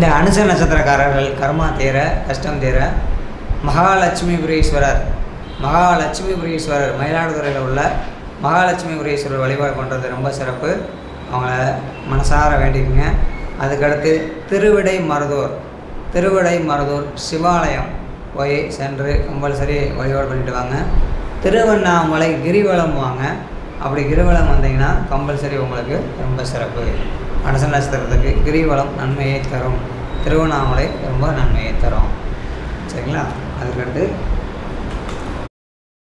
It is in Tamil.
இந்த அனுச நட்சத்திரக்காரர்கள் கர்மா தீர கஷ்டம் தீர மகாலட்சுமிபுரீஸ்வரர் மகாலட்சுமிபுரீஸ்வரர் மயிலாடுதுறையில் உள்ள மகாலட்சுமிபுரீஸ்வரர் வழிபாடு பண்ணுறது ரொம்ப சிறப்பு அவங்கள மனசார வேண்டிக்கங்க அதுக்கடுத்து திருவிடை மருதூர் திருவிடை மருதூர் சிவாலயம் போய் சென்று கம்பல்சரி வழிபாடு பண்ணிட்டு வாங்க திருவண்ணாமலை கிரிவலம் வாங்க அப்படி கிரிவலம் வந்தீங்கன்னா கம்பல்சரி உங்களுக்கு ரொம்ப சிறப்பு மனச நட்சத்திரத்துக்கு கிரிவலம் நன்மையை தரும் திருவண்ணாமலை ரொம்ப நன்மையை தரும் சரிங்களா அதுக்கடுத்து